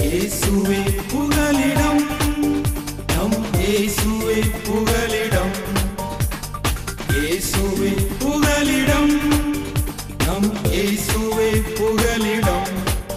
இயேசுவே புகலிடம் நம் இயேசுவே புகலிடம் இயேசுவே புகலிடம் நம் இயேசுவே புகலிடம்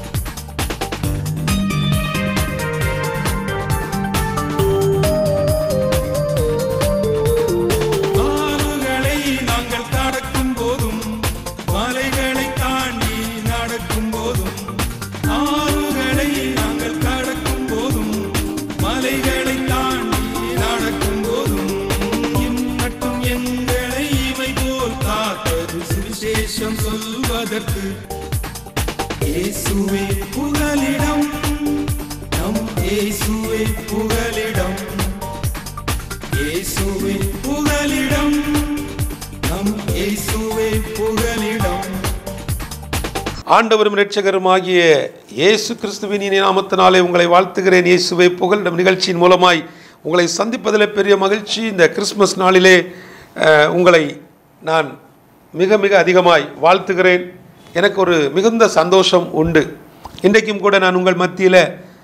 ஆறுகளை நாங்கள் கடக்கும் போதும் மலைகளை தாண்டி நடக்கும் போதும் ஆறுகளை நாங்கள் கடக்கும் போதும் மலைகளை தாண்டி நடக்கும் போதும் இம்மட்டும் எங்களை இவை போல் காத்தது சுவிசேஷம் சொல்வதற்கு இயேசுவே புகலிடம் நம் இயேசுவே புகலிடம் இயேசுவே புகலிடம் நம் இயேசுவே புகலிடம் ஆண்டவரும் இரட்சகருமாகிய இயேசு கிறிஸ்துவின் இனி நாமத்தினாலே உங்களை வாழ்த்துகிறேன் இயேசுவை புகழிடம் நிகழ்ச்சியின் மூலமாய் உங்களை சந்திப்பதில் பெரிய மகிழ்ச்சி இந்த கிறிஸ்மஸ் நாளிலே அஹ், உங்களை நான் மிக மிக அதிகமாய் வாழ்த்துகிறேன் எனக்கு ஒரு மிகுந்த சந்தோஷம் உண்டு இன்றைக்கும் கூட நான் உங்கள் மத்தியில்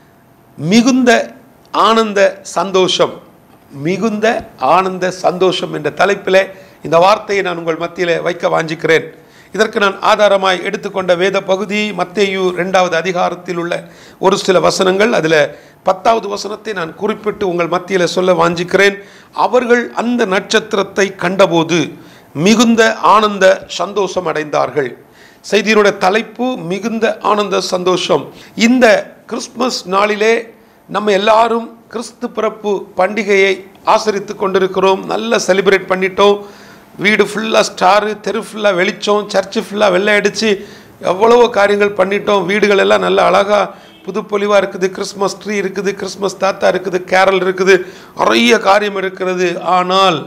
மிகுந்த ஆனந்த சந்தோஷம் மிகுந்த ஆனந்த சந்தோஷம் என்ற தலைப்பில் இந்த வார்த்தையை நான் உங்கள் மத்தியில் வைக்க வாஞ்சிக்கிறேன் இதற்கு நான் ஆதாரமாய் எடுத்துக்கொண்ட வேத பகுதி மத்தேயு ரெண்டாவது அதிகாரத்தில் உள்ள ஒரு சில வசனங்கள் அதில் பத்தாவது வசனத்தை நான் குறிப்பிட்டு உங்கள் மத்தியில் சொல்ல வாஞ்சிக்கிறேன் அவர்கள் அந்த நட்சத்திரத்தை கண்டபோது மிகுந்த ஆனந்த சந்தோஷம் அடைந்தார்கள் செய்தியினுடைய தலைப்பு மிகுந்த ஆனந்த சந்தோஷம் இந்த கிறிஸ்மஸ் நாளிலே நம்ம எல்லாரும் கிறிஸ்து பிறப்பு பண்டிகையை ஆசரித்து கொண்டிருக்கிறோம் நல்லா செலிப்ரேட் பண்ணிட்டோம் வீடு ஃபுல்லாக ஸ்டாரு தெரு ஃபுல்லாக வெளிச்சம் சர்ச்சு ஃபுல்லாக வெள்ளை அடித்து எவ்வளவோ காரியங்கள் பண்ணிட்டோம் வீடுகள் எல்லாம் நல்ல அழகாக புதுப்பொலிவாக இருக்குது கிறிஸ்மஸ் ட்ரீ இருக்குது கிறிஸ்மஸ் தாத்தா இருக்குது கேரல் இருக்குது நிறைய காரியம் இருக்கிறது ஆனால்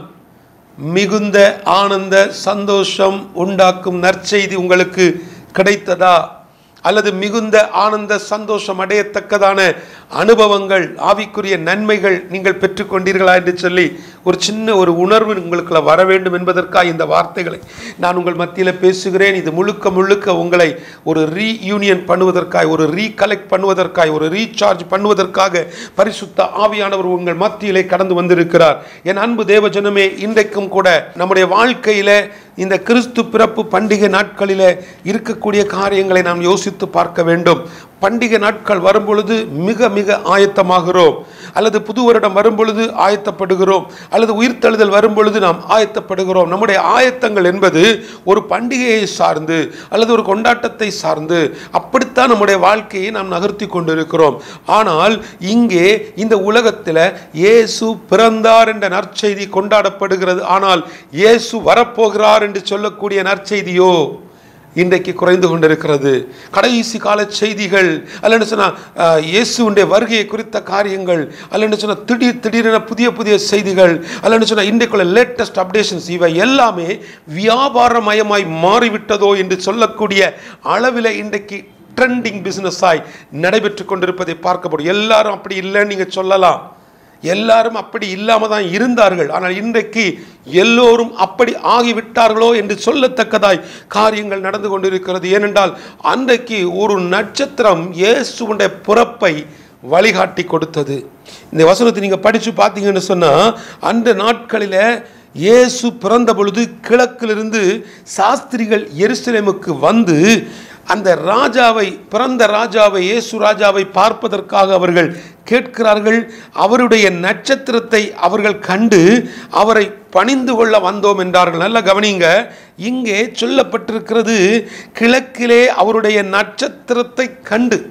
மிகுந்த ஆனந்த சந்தோஷம் உண்டாக்கும் நற்செய்தி உங்களுக்கு கிடைத்ததா அல்லது மிகுந்த ஆனந்த சந்தோஷம் அடையத்தக்கதான அனுபவங்கள் ஆவிக்குரிய நன்மைகள் நீங்கள் பெற்றுக்கொண்டீர்களா என்று சொல்லி ஒரு சின்ன ஒரு உணர்வு உங்களுக்குள்ள வர வேண்டும் என்பதற்காக இந்த வார்த்தைகளை நான் உங்கள் மத்தியில் பேசுகிறேன் இது முழுக்க முழுக்க உங்களை ஒரு ரீயூனியன் பண்ணுவதற்காய் ஒரு ரீகலெக்ட் பண்ணுவதற்காய் ஒரு ரீசார்ஜ் பண்ணுவதற்காக பரிசுத்த ஆவியானவர் உங்கள் மத்தியிலே கடந்து வந்திருக்கிறார் என் அன்பு தேவஜனமே இன்றைக்கும் கூட நம்முடைய வாழ்க்கையில இந்த கிறிஸ்து பிறப்பு பண்டிகை நாட்களில் இருக்கக்கூடிய காரியங்களை நாம் யோசித்து பார்க்க வேண்டும் பண்டிகை நாட்கள் வரும்பொழுது மிக மிக ஆயத்தமாகிறோம் அல்லது புது வருடம் வரும்பொழுது ஆயத்தப்படுகிறோம் அல்லது உயிர்த்தெழுதல் வரும்பொழுது நாம் ஆயத்தப்படுகிறோம் நம்முடைய ஆயத்தங்கள் என்பது ஒரு பண்டிகையை சார்ந்து அல்லது ஒரு கொண்டாட்டத்தை சார்ந்து அப்படித்தான் நம்முடைய வாழ்க்கையை நாம் நகர்த்தி கொண்டிருக்கிறோம் ஆனால் இங்கே இந்த உலகத்தில் இயேசு பிறந்தார் என்ற நற்செய்தி கொண்டாடப்படுகிறது ஆனால் இயேசு வரப்போகிறார் என்று சொல்லக்கூடிய நற்செய்தியோ இன்றைக்கு குறைந்து கொண்டிருக்கிறது கடைசி கால செய்திகள் அல்லன்னு சொன்னால் இயேசுடைய வருகையை குறித்த காரியங்கள் அல்லன்னு சொன்னால் திடீர் திடீரென புதிய புதிய செய்திகள் அல்லன்னு சொன்னால் இன்றைக்குள்ள லேட்டஸ்ட் அப்டேஷன்ஸ் இவை எல்லாமே வியாபாரமயமாய் மாறிவிட்டதோ என்று சொல்லக்கூடிய அளவில் இன்றைக்கு ட்ரெண்டிங் பிஸ்னஸாய் நடைபெற்று கொண்டிருப்பதை பார்க்கப்படும் எல்லாரும் அப்படி இல்லைன்னு நீங்கள் சொல்லலாம் எல்லாரும் அப்படி இல்லாமல் தான் இருந்தார்கள் ஆனால் இன்றைக்கு எல்லோரும் அப்படி ஆகிவிட்டார்களோ என்று சொல்லத்தக்கதாய் காரியங்கள் நடந்து கொண்டிருக்கிறது ஏனென்றால் அன்றைக்கு ஒரு நட்சத்திரம் இயேசுடைய பிறப்பை வழிகாட்டி கொடுத்தது இந்த வசனத்தை நீங்கள் படித்து பார்த்தீங்கன்னு சொன்னால் அந்த நாட்களில் இயேசு பிறந்த பொழுது கிழக்கிலிருந்து சாஸ்திரிகள் எருசலேமுக்கு வந்து அந்த ராஜாவை பிறந்த ராஜாவை இயேசு ராஜாவை பார்ப்பதற்காக அவர்கள் கேட்கிறார்கள் அவருடைய நட்சத்திரத்தை அவர்கள் கண்டு அவரை பணிந்து கொள்ள வந்தோம் என்றார்கள் நல்ல கவனிங்க இங்கே சொல்லப்பட்டிருக்கிறது கிழக்கிலே அவருடைய நட்சத்திரத்தை கண்டு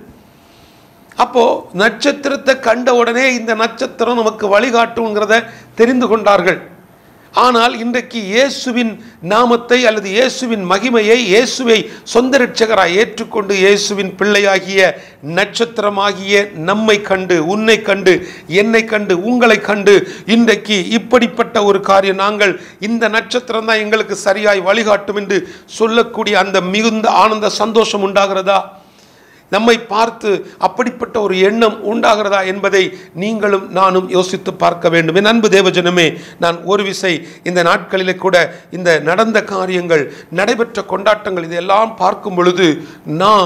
அப்போ நட்சத்திரத்தை கண்ட உடனே இந்த நட்சத்திரம் நமக்கு வழிகாட்டுங்கிறத தெரிந்து கொண்டார்கள் ஆனால் இன்றைக்கு இயேசுவின் நாமத்தை அல்லது இயேசுவின் மகிமையை இயேசுவை சொந்த ரட்சகராய் ஏற்றுக்கொண்டு இயேசுவின் பிள்ளையாகிய நட்சத்திரமாகிய நம்மை கண்டு உன்னை கண்டு என்னை கண்டு உங்களை கண்டு இன்றைக்கு இப்படிப்பட்ட ஒரு காரியம் நாங்கள் இந்த நட்சத்திரம் தான் எங்களுக்கு சரியாய் வழிகாட்டும் என்று சொல்லக்கூடிய அந்த மிகுந்த ஆனந்த சந்தோஷம் உண்டாகிறதா நம்மை பார்த்து அப்படிப்பட்ட ஒரு எண்ணம் உண்டாகிறதா என்பதை நீங்களும் நானும் யோசித்து பார்க்க வேண்டும் என் அன்பு தேவஜனமே நான் ஒரு விசை இந்த நாட்களிலே கூட இந்த நடந்த காரியங்கள் நடைபெற்ற கொண்டாட்டங்கள் இதெல்லாம் பார்க்கும் பொழுது நாம்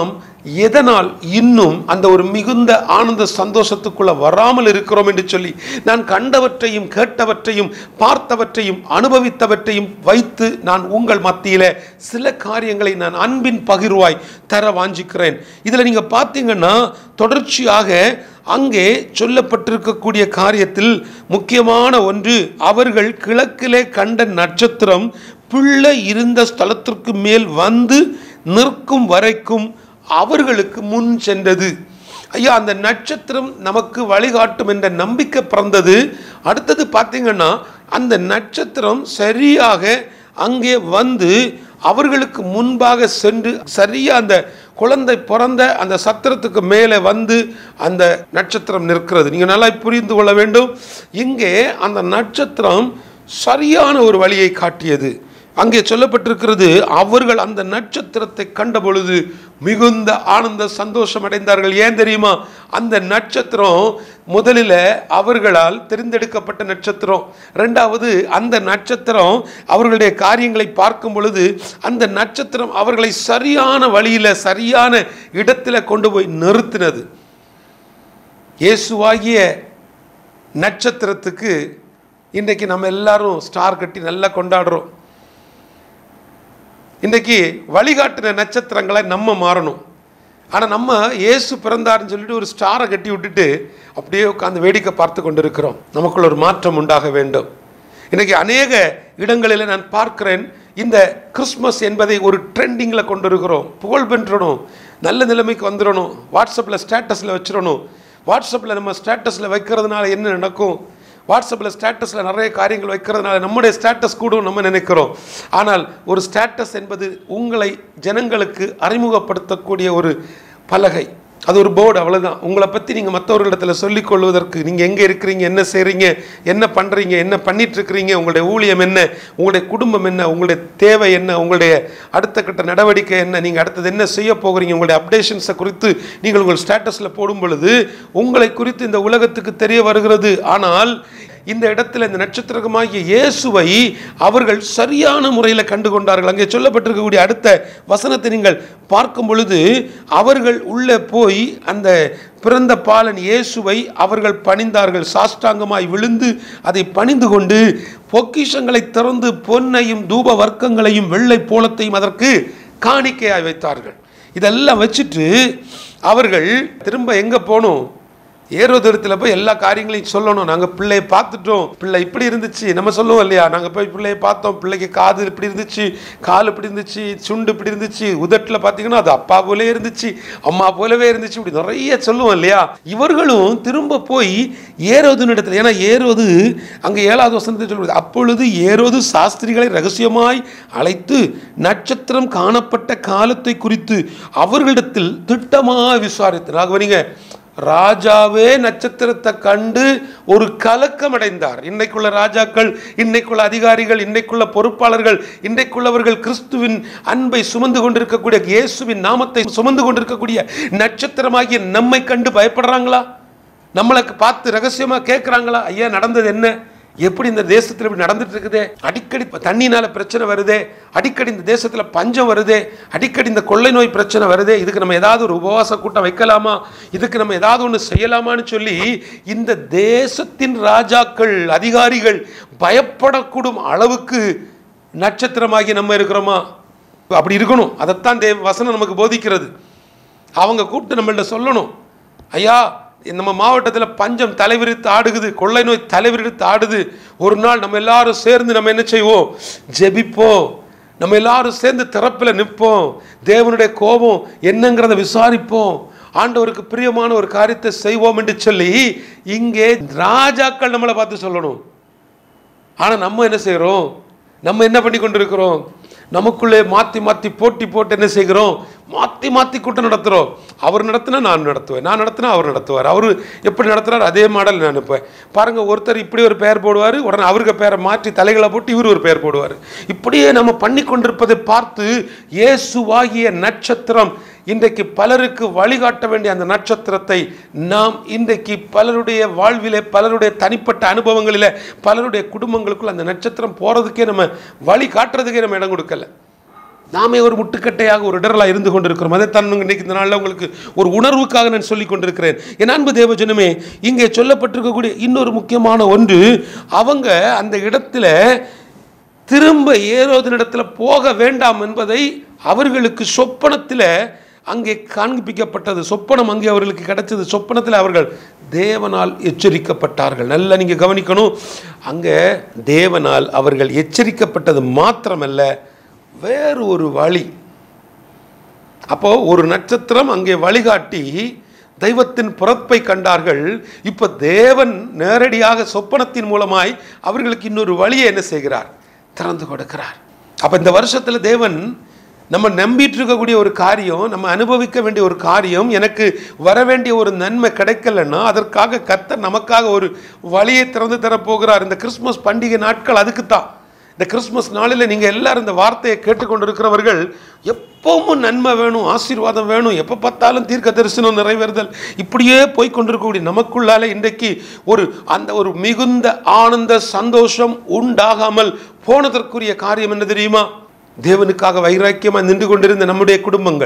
எதனால் இன்னும் அந்த ஒரு மிகுந்த ஆனந்த சந்தோஷத்துக்குள்ள வராமல் இருக்கிறோம் என்று சொல்லி நான் கண்டவற்றையும் கேட்டவற்றையும் பார்த்தவற்றையும் அனுபவித்தவற்றையும் வைத்து நான் உங்கள் மத்தியில சில காரியங்களை நான் அன்பின் பகிர்வாய் தர வாஞ்சிக்கிறேன் இதில் நீங்கள் பார்த்தீங்கன்னா தொடர்ச்சியாக அங்கே சொல்லப்பட்டிருக்கக்கூடிய காரியத்தில் முக்கியமான ஒன்று அவர்கள் கிழக்கிலே கண்ட நட்சத்திரம் பிள்ளை இருந்த ஸ்தலத்திற்கு மேல் வந்து நிற்கும் வரைக்கும் அவர்களுக்கு முன் சென்றது ஐயா அந்த நட்சத்திரம் நமக்கு வழிகாட்டும் என்ற நம்பிக்கை பிறந்தது அடுத்தது பார்த்தீங்கன்னா அந்த நட்சத்திரம் சரியாக அங்கே வந்து அவர்களுக்கு முன்பாக சென்று சரியா அந்த குழந்தை பிறந்த அந்த சத்திரத்துக்கு மேலே வந்து அந்த நட்சத்திரம் நிற்கிறது நீங்கள் நல்லா புரிந்து கொள்ள வேண்டும் இங்கே அந்த நட்சத்திரம் சரியான ஒரு வழியை காட்டியது அங்கே சொல்லப்பட்டிருக்கிறது அவர்கள் அந்த நட்சத்திரத்தை கண்ட பொழுது மிகுந்த ஆனந்த சந்தோஷம் அடைந்தார்கள் ஏன் தெரியுமா அந்த நட்சத்திரம் முதலில் அவர்களால் தெரிந்தெடுக்கப்பட்ட நட்சத்திரம் ரெண்டாவது அந்த நட்சத்திரம் அவர்களுடைய காரியங்களை பார்க்கும் பொழுது அந்த நட்சத்திரம் அவர்களை சரியான வழியில் சரியான இடத்துல கொண்டு போய் நிறுத்தினது இயேசுவாகிய நட்சத்திரத்துக்கு இன்றைக்கு நம்ம எல்லாரும் ஸ்டார் கட்டி நல்லா கொண்டாடுறோம் இன்றைக்கு வழிகாட்டின நட்சத்திரங்களை நம்ம மாறணும் ஆனால் நம்ம இயேசு பிறந்தாருன்னு சொல்லிட்டு ஒரு ஸ்டாரை கட்டி விட்டுட்டு அப்படியே உட்காந்து வேடிக்கை பார்த்து கொண்டிருக்கிறோம் நமக்குள்ள ஒரு மாற்றம் உண்டாக வேண்டும் இன்றைக்கி அநேக இடங்களில் நான் பார்க்கிறேன் இந்த கிறிஸ்மஸ் என்பதை ஒரு ட்ரெண்டிங்கில் கொண்டு இருக்கிறோம் புகழ் பெற்றணும் நல்ல நிலைமைக்கு வந்துடணும் வாட்ஸ்அப்பில் ஸ்டேட்டஸில் வச்சிடணும் வாட்ஸ்அப்பில் நம்ம ஸ்டேட்டஸில் வைக்கிறதுனால என்ன நடக்கும் வாட்ஸ்அப்பில் ஸ்டேட்டஸில் நிறைய காரியங்கள் வைக்கிறதுனால நம்முடைய ஸ்டேட்டஸ் கூடும் நம்ம நினைக்கிறோம் ஆனால் ஒரு ஸ்டேட்டஸ் என்பது உங்களை ஜனங்களுக்கு அறிமுகப்படுத்தக்கூடிய ஒரு பலகை அது ஒரு போர்டு அவ்வளோதான் உங்களை பற்றி நீங்கள் மற்றவர்களிடத்தில் சொல்லிக் கொள்வதற்கு நீங்கள் எங்கே இருக்கிறீங்க என்ன செய்கிறீங்க என்ன பண்ணுறீங்க என்ன பண்ணிட்டு இருக்கிறீங்க உங்களுடைய ஊழியம் என்ன உங்களுடைய குடும்பம் என்ன உங்களுடைய தேவை என்ன உங்களுடைய அடுத்த கட்ட நடவடிக்கை என்ன நீங்கள் அடுத்தது என்ன செய்ய போகிறீங்க உங்களுடைய அப்டேஷன்ஸை குறித்து நீங்கள் உங்கள் ஸ்டேட்டஸில் போடும் பொழுது உங்களை குறித்து இந்த உலகத்துக்கு தெரிய வருகிறது ஆனால் இந்த இடத்துல இந்த நட்சத்திரமாகிய இயேசுவை அவர்கள் சரியான முறையில் கண்டு கொண்டார்கள் அங்கே சொல்லப்பட்டிருக்கக்கூடிய அடுத்த வசனத்தை நீங்கள் பார்க்கும் பொழுது அவர்கள் உள்ளே போய் அந்த பிறந்த பாலன் இயேசுவை அவர்கள் பணிந்தார்கள் சாஷ்டாங்கமாய் விழுந்து அதை பணிந்து கொண்டு பொக்கிஷங்களை திறந்து பொன்னையும் தூப வர்க்கங்களையும் வெள்ளை போலத்தையும் அதற்கு காணிக்கையாய் வைத்தார்கள் இதெல்லாம் வச்சுட்டு அவர்கள் திரும்ப எங்கே போகணும் ஏரோதரத்தில் போய் எல்லா காரியங்களையும் சொல்லணும் நாங்கள் பிள்ளையை பார்த்துட்டோம் பிள்ளை இப்படி இருந்துச்சு நம்ம சொல்லுவோம் இல்லையா நாங்கள் போய் பிள்ளையை பார்த்தோம் பிள்ளைக்கு காது இப்படி இருந்துச்சு கால் இப்படி இருந்துச்சு சுண்டு இப்படி இருந்துச்சு உதட்டில் பார்த்தீங்கன்னா அது அப்பா போலே இருந்துச்சு அம்மா போலவே இருந்துச்சு இப்படி நிறைய சொல்லுவோம் இல்லையா இவர்களும் திரும்ப போய் ஏரோதுன்னு இடத்துல ஏன்னா ஏரோது அங்கே ஏழாவது வசனத்தை சொல்லுவது அப்பொழுது ஏரோது சாஸ்திரிகளை ரகசியமாய் அழைத்து நட்சத்திரம் காணப்பட்ட காலத்தை குறித்து அவர்களிடத்தில் திட்டமாக விசாரித்தார் நீங்க ராஜாவே நட்சத்திரத்தை கண்டு ஒரு கலக்கம் அடைந்தார் இன்னைக்குள்ள ராஜாக்கள் இன்னைக்குள்ள அதிகாரிகள் இன்னைக்குள்ள பொறுப்பாளர்கள் இன்றைக்குள்ளவர்கள் கிறிஸ்துவின் அன்பை சுமந்து கொண்டிருக்கக்கூடிய இயேசுவின் நாமத்தை சுமந்து கொண்டிருக்கக்கூடிய நட்சத்திரமாகிய நம்மை கண்டு பயப்படுறாங்களா நம்மளை பார்த்து ரகசியமா கேட்குறாங்களா ஐயா நடந்தது என்ன எப்படி இந்த தேசத்தில் இப்படி நடந்துட்டு இருக்குதே அடிக்கடி இப்ப தண்ணினால பிரச்சனை வருதே அடிக்கடி இந்த தேசத்தில் பஞ்சம் வருதே அடிக்கடி இந்த கொள்ளை நோய் பிரச்சனை வருதே இதுக்கு நம்ம ஏதாவது ஒரு உபவாச கூட்டம் வைக்கலாமா இதுக்கு நம்ம ஏதாவது ஒன்று செய்யலாமான்னு சொல்லி இந்த தேசத்தின் ராஜாக்கள் அதிகாரிகள் பயப்படக்கூடும் அளவுக்கு நட்சத்திரமாகி நம்ம இருக்கிறோமா அப்படி இருக்கணும் அதைத்தான் தேவ வசனம் நமக்கு போதிக்கிறது அவங்க கூப்பிட்டு நம்மள்ட்ட சொல்லணும் ஐயா நம்ம மாவட்டத்தில் பஞ்சம் தலைவிரித்து ஆடுகுது கொள்ளை நோய் தலைவிரித்து ஆடுது ஒரு நாள் நம்ம எல்லாரும் சேர்ந்து நம்ம என்ன செய்வோம் ஜெபிப்போம் நம்ம எல்லாரும் சேர்ந்து திறப்பில் நிற்போம் தேவனுடைய கோபம் என்னங்கிறத விசாரிப்போம் ஆண்டவருக்கு பிரியமான ஒரு காரியத்தை செய்வோம் என்று சொல்லி இங்கே ராஜாக்கள் நம்மளை பார்த்து சொல்லணும் ஆனால் நம்ம என்ன செய்கிறோம் நம்ம என்ன பண்ணி கொண்டிருக்கிறோம் நமக்குள்ளே மாற்றி மாற்றி போட்டி போட்டு என்ன செய்கிறோம் மாற்றி மாற்றி கூட்டம் நடத்துகிறோம் அவர் நடத்தினா நான் நடத்துவேன் நான் நடத்தினா அவர் நடத்துவார் அவர் எப்படி நடத்துகிறார் அதே மாடல் நான் அனுப்புவேன் பாருங்கள் ஒருத்தர் இப்படி ஒரு பெயர் போடுவார் உடனே அவருக்கு பேரை மாற்றி தலைகளை போட்டு இவர் ஒரு பெயர் போடுவார் இப்படியே நம்ம பண்ணி கொண்டிருப்பதை பார்த்து இயேசுவாகிய நட்சத்திரம் இன்றைக்கு பலருக்கு வழிகாட்ட வேண்டிய அந்த நட்சத்திரத்தை நாம் இன்றைக்கு பலருடைய வாழ்விலே பலருடைய தனிப்பட்ட அனுபவங்களில் பலருடைய குடும்பங்களுக்குள் அந்த நட்சத்திரம் போகிறதுக்கே நம்ம வழி காட்டுறதுக்கே நம்ம இடம் கொடுக்கல நாமே ஒரு முட்டுக்கட்டையாக ஒரு இடரலாக இருந்து கொண்டிருக்கிறோம் அதைத்தான் இன்னைக்கு இந்த நாளில் உங்களுக்கு ஒரு உணர்வுக்காக நான் சொல்லிக் கொண்டிருக்கிறேன் என் அன்பு தேவஜனமே இங்கே சொல்லப்பட்டிருக்கக்கூடிய இன்னொரு முக்கியமான ஒன்று அவங்க அந்த இடத்துல திரும்ப ஏரோதனிடத்தில் போக வேண்டாம் என்பதை அவர்களுக்கு சொப்பனத்தில் அங்கே காண்பிக்கப்பட்டது சொப்பனம் அங்கே அவர்களுக்கு கிடைச்சது சொப்பனத்தில் அவர்கள் தேவனால் எச்சரிக்கப்பட்டார்கள் நல்லா நீங்கள் கவனிக்கணும் அங்கே தேவனால் அவர்கள் எச்சரிக்கப்பட்டது மாத்திரமல்ல வேறு ஒரு வழி அப்போ ஒரு நட்சத்திரம் அங்கே வழிகாட்டி தெய்வத்தின் பிறப்பை கண்டார்கள் இப்போ தேவன் நேரடியாக சொப்பனத்தின் மூலமாய் அவர்களுக்கு இன்னொரு வழியை என்ன செய்கிறார் திறந்து கொடுக்கிறார் அப்போ இந்த வருஷத்தில் தேவன் நம்ம நம்பிட்டு இருக்கக்கூடிய ஒரு காரியம் நம்ம அனுபவிக்க வேண்டிய ஒரு காரியம் எனக்கு வர வேண்டிய ஒரு நன்மை கிடைக்கலன்னா அதற்காக கர்த்தர் நமக்காக ஒரு வழியை திறந்து தரப்போகிறார் இந்த கிறிஸ்மஸ் பண்டிகை நாட்கள் அதுக்கு தான் இந்த கிறிஸ்மஸ் நாளில் நீங்கள் எல்லாரும் இந்த வார்த்தையை கேட்டுக்கொண்டிருக்கிறவர்கள் எப்பவும் நன்மை வேணும் ஆசீர்வாதம் வேணும் எப்போ பார்த்தாலும் தீர்க்க தரிசனம் நிறைவேறுதல் இப்படியே போய் கொண்டிருக்கக்கூடிய நமக்குள்ளால இன்றைக்கு ஒரு அந்த ஒரு மிகுந்த ஆனந்த சந்தோஷம் உண்டாகாமல் போனதற்குரிய காரியம் என்ன தெரியுமா தேவனுக்காக வைராக்கியமாக நின்று கொண்டிருந்த நம்முடைய குடும்பங்கள்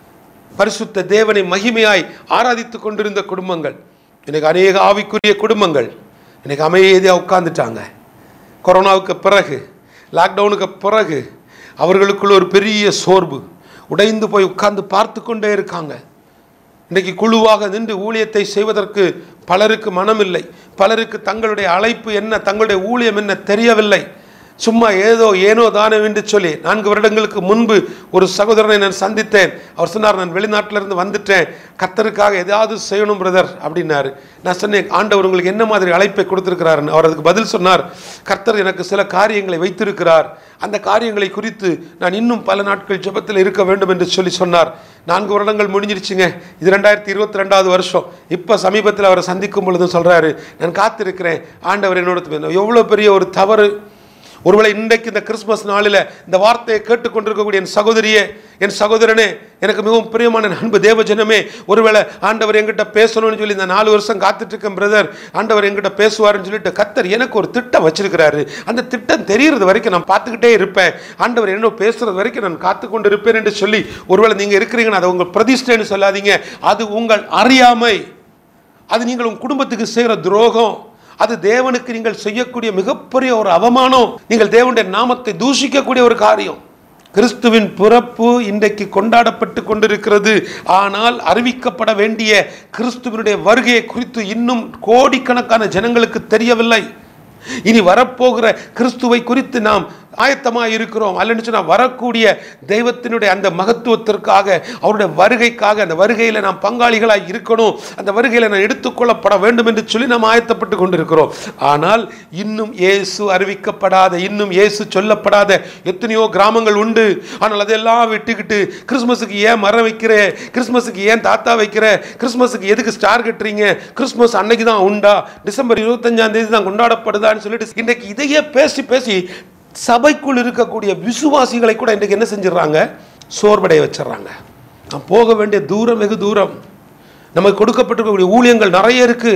பரிசுத்த தேவனை மகிமையாய் ஆராதித்து கொண்டிருந்த குடும்பங்கள் இன்னைக்கு அநேக ஆவிக்குரிய குடும்பங்கள் இன்னைக்கு அமைதியாக உட்கார்ந்துட்டாங்க கொரோனாவுக்கு பிறகு லாக்டவுனுக்கு பிறகு அவர்களுக்குள்ள ஒரு பெரிய சோர்வு உடைந்து போய் உட்கார்ந்து பார்த்து கொண்டே இருக்காங்க இன்றைக்கு குழுவாக நின்று ஊழியத்தை செய்வதற்கு பலருக்கு மனமில்லை பலருக்கு தங்களுடைய அழைப்பு என்ன தங்களுடைய ஊழியம் என்ன தெரியவில்லை சும்மா ஏதோ ஏனோ தானோ என்று சொல்லி நான்கு வருடங்களுக்கு முன்பு ஒரு சகோதரனை நான் சந்தித்தேன் அவர் சொன்னார் நான் வெளிநாட்டிலிருந்து வந்துட்டேன் கத்தருக்காக ஏதாவது செய்யணும் பிரதர் அப்படின்னாரு நான் சொன்னேன் ஆண்டவர் உங்களுக்கு என்ன மாதிரி அழைப்பை கொடுத்திருக்கிறாருன்னு அவர் அதுக்கு பதில் சொன்னார் கர்த்தர் எனக்கு சில காரியங்களை வைத்திருக்கிறார் அந்த காரியங்களை குறித்து நான் இன்னும் பல நாட்கள் ஜெபத்தில் இருக்க வேண்டும் என்று சொல்லி சொன்னார் நான்கு வருடங்கள் முடிஞ்சிருச்சுங்க இது ரெண்டாயிரத்தி இருபத்தி ரெண்டாவது வருஷம் இப்போ சமீபத்தில் அவரை சந்திக்கும் பொழுதும் சொல்கிறாரு நான் காத்திருக்கிறேன் ஆண்டவர் என்னோட எவ்வளோ பெரிய ஒரு தவறு ஒருவேளை இன்றைக்கு இந்த கிறிஸ்மஸ் நாளில் இந்த வார்த்தையை கேட்டுக்கொண்டிருக்கக்கூடிய என் சகோதரியே என் சகோதரனே எனக்கு மிகவும் பிரியமான அன்பு தேவஜனமே ஒருவேளை ஆண்டவர் என்கிட்ட பேசணும்னு சொல்லி இந்த நாலு வருஷம் காத்துட்டு இருக்கேன் பிரதர் ஆண்டவர் என்கிட்ட பேசுவாருன்னு சொல்லிட்டு கத்தர் எனக்கு ஒரு திட்டம் வச்சிருக்கிறாரு அந்த திட்டம் தெரியறது வரைக்கும் நான் பார்த்துக்கிட்டே இருப்பேன் ஆண்டவர் என்ன பேசுறது வரைக்கும் நான் காத்து கொண்டு இருப்பேன் என்று சொல்லி ஒருவேளை நீங்கள் இருக்கிறீங்கன்னா அதை உங்கள் பிரதிஷ்டைன்னு சொல்லாதீங்க அது உங்கள் அறியாமை அது நீங்கள் உங்கள் குடும்பத்துக்கு செய்கிற துரோகம் அது தேவனுக்கு நீங்கள் செய்யக்கூடிய மிகப்பெரிய ஒரு அவமானம் நீங்கள் தேவனுடைய நாமத்தை தூஷிக்கக்கூடிய ஒரு காரியம் கிறிஸ்துவின் பிறப்பு இன்றைக்கு கொண்டாடப்பட்டு கொண்டிருக்கிறது ஆனால் அறிவிக்கப்பட வேண்டிய கிறிஸ்துவனுடைய வருகையை குறித்து இன்னும் கோடிக்கணக்கான ஜனங்களுக்கு தெரியவில்லை இனி வரப்போகிற கிறிஸ்துவை குறித்து நாம் ஆயத்தமாக இருக்கிறோம் அல்லன்னு சொன்னால் வரக்கூடிய தெய்வத்தினுடைய அந்த மகத்துவத்திற்காக அவருடைய வருகைக்காக அந்த வருகையில் நாம் பங்காளிகளாக இருக்கணும் அந்த வருகையில் நாம் எடுத்துக்கொள்ளப்பட வேண்டும் என்று சொல்லி நாம் ஆயத்தப்பட்டு கொண்டிருக்கிறோம் ஆனால் இன்னும் இயேசு அறிவிக்கப்படாத இன்னும் இயேசு சொல்லப்படாத எத்தனையோ கிராமங்கள் உண்டு ஆனால் அதெல்லாம் விட்டுக்கிட்டு கிறிஸ்மஸுக்கு ஏன் மரம் வைக்கிற கிறிஸ்மஸுக்கு ஏன் தாத்தா வைக்கிற கிறிஸ்மஸுக்கு எதுக்கு ஸ்டார் கட்டுறீங்க கிறிஸ்மஸ் அன்னைக்கு தான் உண்டா டிசம்பர் இருபத்தஞ்சாம் தேதி தான் கொண்டாடப்படுதான்னு சொல்லிட்டு இன்றைக்கு இதையே பேசி பேசி சபைக்குள் இருக்கக்கூடிய விசுவாசிகளை கூட இன்றைக்கு என்ன செஞ்சிடறாங்க சோர்வடைய வச்சிடுறாங்க நான் போக வேண்டிய தூரம் வெகு தூரம் நமக்கு கொடுக்கப்பட்டிருக்கக்கூடிய ஊழியங்கள் நிறைய இருக்கு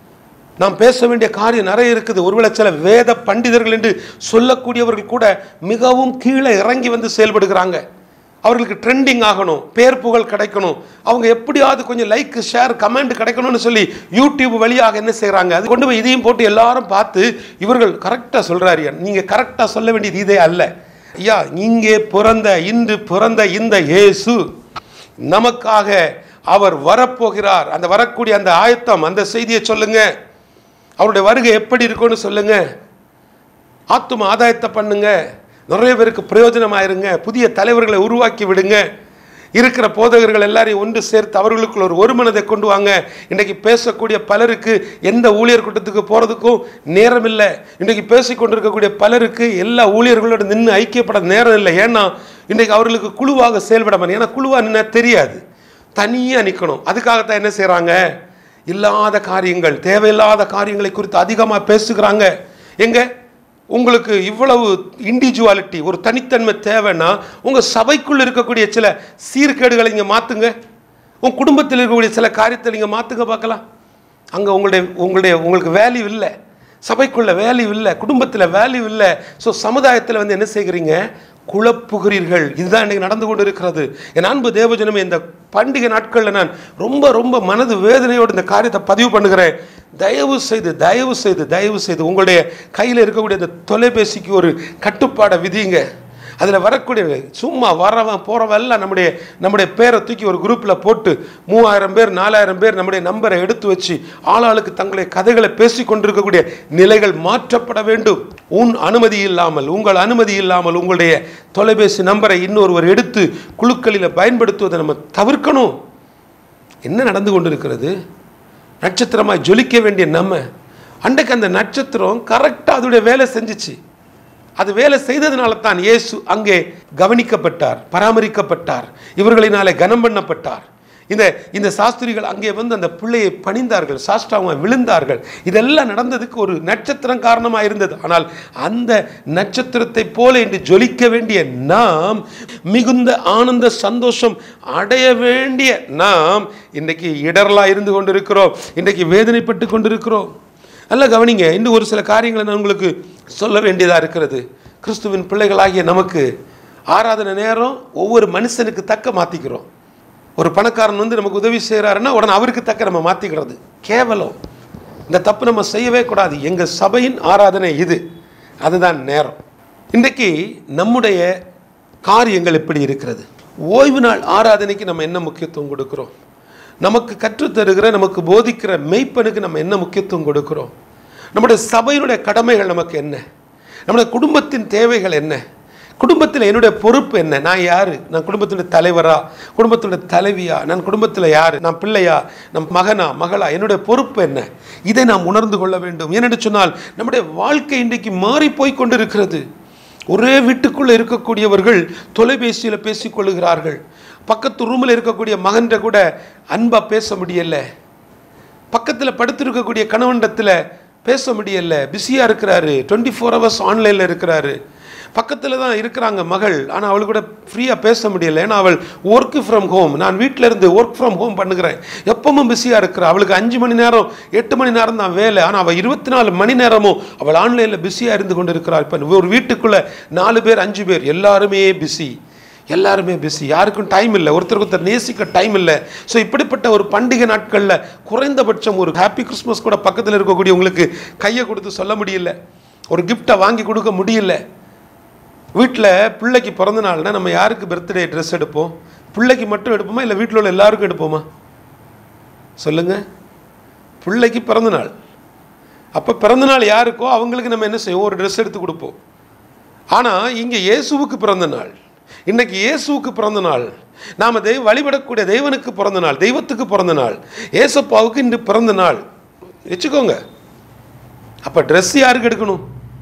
நாம் பேச வேண்டிய காரியம் நிறைய இருக்குது ஒருவேளை சில வேத பண்டிதர்கள் என்று சொல்லக்கூடியவர்கள் கூட மிகவும் கீழே இறங்கி வந்து செயல்படுகிறாங்க அவர்களுக்கு ட்ரெண்டிங் ஆகணும் பேர் புகழ் கிடைக்கணும் அவங்க எப்படியாவது கொஞ்சம் லைக் ஷேர் கமெண்ட் கிடைக்கணும்னு சொல்லி யூடியூப் வழியாக என்ன செய்கிறாங்க அது கொண்டு போய் இதையும் போட்டு எல்லாரும் பார்த்து இவர்கள் கரெக்டாக சொல்கிறாரு நீங்கள் கரெக்டாக சொல்ல வேண்டியது இதே அல்ல ஐயா இங்கே பிறந்த இன்று பிறந்த இந்த இயேசு நமக்காக அவர் வரப்போகிறார் அந்த வரக்கூடிய அந்த ஆயத்தம் அந்த செய்தியை சொல்லுங்க அவருடைய வருகை எப்படி இருக்கும்னு சொல்லுங்க ஆத்தும ஆதாயத்தை பண்ணுங்க நிறைய பேருக்கு பிரயோஜனமாயிருங்க புதிய தலைவர்களை உருவாக்கி விடுங்க இருக்கிற போதகர்கள் எல்லாரையும் ஒன்று சேர்த்து அவர்களுக்குள்ள ஒரு ஒருமனதை கொண்டு வாங்க இன்றைக்கு பேசக்கூடிய பலருக்கு எந்த ஊழியர் கூட்டத்துக்கு போகிறதுக்கும் நேரம் இல்லை இன்றைக்கு பேசிக் கொண்டிருக்கக்கூடிய பலருக்கு எல்லா ஊழியர்களோட நின்று ஐக்கியப்பட நேரம் இல்லை ஏன்னா இன்றைக்கு அவர்களுக்கு குழுவாக செயல்பட முடியும் ஏன்னா குழுவாக நின்னா தெரியாது தனியாக நிற்கணும் அதுக்காகத்தான் என்ன செய்கிறாங்க இல்லாத காரியங்கள் தேவையில்லாத காரியங்களை குறித்து அதிகமாக பேசுகிறாங்க எங்க உங்களுக்கு இவ்வளவு இண்டிவிஜுவாலிட்டி ஒரு தனித்தன்மை தேவைன்னா உங்கள் சபைக்குள் இருக்கக்கூடிய சில சீர்கேடுகளை இங்கே மாற்றுங்க உங்கள் குடும்பத்தில் இருக்கக்கூடிய சில காரியத்தை நீங்கள் மாற்றுங்க பார்க்கலாம் அங்கே உங்களுடைய உங்களுடைய உங்களுக்கு வேல்யூ இல்லை சபைக்குள்ள வேல்யூ இல்லை குடும்பத்தில் வேல்யூ இல்லை ஸோ சமுதாயத்தில் வந்து என்ன செய்கிறீங்க குழப்புகிறீர்கள் இதுதான் இன்னைக்கு நடந்து கொண்டு இருக்கிறது என் அன்பு தேவஜனமே இந்த பண்டிகை நாட்களில் நான் ரொம்ப ரொம்ப மனது வேதனையோடு இந்த காரியத்தை பதிவு பண்ணுகிறேன் தயவு செய்து தயவு செய்து தயவு செய்து உங்களுடைய கையில் இருக்கக்கூடிய இந்த தொலைபேசிக்கு ஒரு கட்டுப்பாடை விதிங்க அதில் வரக்கூடிய சும்மா வரவன் போகிறவன் எல்லாம் நம்முடைய நம்முடைய பேரை தூக்கி ஒரு குரூப்பில் போட்டு மூவாயிரம் பேர் நாலாயிரம் பேர் நம்முடைய நம்பரை எடுத்து வச்சு ஆளாளுக்கு தங்களுடைய கதைகளை பேசி கொண்டிருக்கக்கூடிய நிலைகள் மாற்றப்பட வேண்டும் உன் அனுமதி இல்லாமல் உங்கள் அனுமதி இல்லாமல் உங்களுடைய தொலைபேசி நம்பரை இன்னொருவர் எடுத்து குழுக்களில் பயன்படுத்துவதை நம்ம தவிர்க்கணும் என்ன நடந்து கொண்டிருக்கிறது நட்சத்திரமாய் ஜொலிக்க வேண்டிய நம்ம அன்றைக்கு அந்த நட்சத்திரம் கரெக்டாக அதோடைய வேலை செஞ்சுச்சு அது வேலை செய்ததுனால தான் இயேசு அங்கே கவனிக்கப்பட்டார் பராமரிக்கப்பட்டார் இவர்களினாலே கனம் பண்ணப்பட்டார் இந்த இந்த சாஸ்திரிகள் அங்கே வந்து அந்த பிள்ளையை பணிந்தார்கள் சாஷ்டாவமாக விழுந்தார்கள் இதெல்லாம் நடந்ததுக்கு ஒரு நட்சத்திரம் காரணமாக இருந்தது ஆனால் அந்த நட்சத்திரத்தை போல இன்று ஜொலிக்க வேண்டிய நாம் மிகுந்த ஆனந்த சந்தோஷம் அடைய வேண்டிய நாம் இன்றைக்கு இடரலாக இருந்து கொண்டிருக்கிறோம் இன்றைக்கு வேதனைப்பட்டு கொண்டிருக்கிறோம் நல்லா கவனிங்க இன்னும் ஒரு சில காரியங்களை நான் உங்களுக்கு சொல்ல வேண்டியதாக இருக்கிறது கிறிஸ்துவின் பிள்ளைகளாகிய நமக்கு ஆராதனை நேரம் ஒவ்வொரு மனுஷனுக்கு தக்க மாற்றிக்கிறோம் ஒரு பணக்காரன் வந்து நமக்கு உதவி செய்கிறாருன்னா உடனே அவருக்கு தக்க நம்ம மாற்றிக்கிறது கேவலம் இந்த தப்பு நம்ம செய்யவே கூடாது எங்கள் சபையின் ஆராதனை இது அதுதான் நேரம் இன்றைக்கு நம்முடைய காரியங்கள் எப்படி இருக்கிறது ஓய்வு நாள் ஆராதனைக்கு நம்ம என்ன முக்கியத்துவம் கொடுக்கிறோம் நமக்கு கற்றுத்தருகிற நமக்கு போதிக்கிற மெய்ப்பனுக்கு நம்ம என்ன முக்கியத்துவம் கொடுக்கிறோம் நம்முடைய சபையினுடைய கடமைகள் நமக்கு என்ன நம்முடைய குடும்பத்தின் தேவைகள் என்ன குடும்பத்தில் என்னுடைய பொறுப்பு என்ன நான் யார் நான் குடும்பத்தினுடைய தலைவரா குடும்பத்தினுடைய தலைவியா நான் குடும்பத்தில் யார் நான் பிள்ளையா நம் மகனா மகளா என்னுடைய பொறுப்பு என்ன இதை நாம் உணர்ந்து கொள்ள வேண்டும் ஏனென்று சொன்னால் நம்முடைய வாழ்க்கை இன்றைக்கு மாறி போய் கொண்டிருக்கிறது ஒரே வீட்டுக்குள்ளே இருக்கக்கூடியவர்கள் தொலைபேசியில் பேசிக்கொள்ளுகிறார்கள் பக்கத்து ரூமில் இருக்கக்கூடிய மகன்கிட்ட கூட அன்பாக பேச முடியலை பக்கத்தில் படுத்திருக்கக்கூடிய கணவனிடத்தில் பேச முடியல பிஸியாக இருக்கிறாரு டுவெண்ட்டி ஃபோர் ஹவர்ஸ் ஆன்லைனில் இருக்கிறாரு பக்கத்தில் தான் இருக்கிறாங்க மகள் ஆனால் அவளுக்கு கூட ஃப்ரீயாக பேச முடியல ஏன்னா அவள் ஒர்க் ஃப்ரம் ஹோம் நான் வீட்டில் இருந்து ஒர்க் ஃப்ரம் ஹோம் பண்ணுகிறேன் எப்பவும் பிஸியாக இருக்கிறா அவளுக்கு அஞ்சு மணி நேரம் எட்டு மணி நேரம் தான் வேலை ஆனால் அவள் இருபத்தி நாலு மணி நேரமும் அவள் ஆன்லைனில் பிஸியாக இருந்து கொண்டு இருக்கிறாள் இப்போ ஒரு வீட்டுக்குள்ளே நாலு பேர் அஞ்சு பேர் எல்லாருமே பிஸி எல்லாருமே பிஸி யாருக்கும் டைம் இல்லை ஒருத்தருக்கு ஒருத்தர் நேசிக்க டைம் இல்லை ஸோ இப்படிப்பட்ட ஒரு பண்டிகை நாட்களில் குறைந்தபட்சம் ஒரு ஹாப்பி கிறிஸ்மஸ் கூட பக்கத்தில் இருக்கக்கூடியவங்களுக்கு கையை கொடுத்து சொல்ல முடியல ஒரு கிஃப்டை வாங்கி கொடுக்க முடியல வீட்டில் பிள்ளைக்கு பிறந்த நாள்னா நம்ம யாருக்கு பர்த்டே ட்ரெஸ் எடுப்போம் பிள்ளைக்கு மட்டும் எடுப்போமா இல்லை வீட்டில் உள்ள எல்லாருக்கும் எடுப்போமா சொல்லுங்கள் பிள்ளைக்கு பிறந்த நாள் அப்போ பிறந்த நாள் யாருக்கோ அவங்களுக்கு நம்ம என்ன செய்வோம் ஒரு ட்ரெஸ் எடுத்து கொடுப்போம் ஆனால் இங்கே இயேசுவுக்கு பிறந்த நாள் இன்னைக்கு இயேசுவுக்கு பிறந்த நாள் நாம் தெய்வ வழிபடக்கூடிய தெய்வனுக்கு பிறந்த நாள் தெய்வத்துக்கு பிறந்த நாள் ஏசப்பாவுக்கு இன்று பிறந்த நாள் வச்சுக்கோங்க அப்போ ட்ரெஸ் யாருக்கு எடுக்கணும்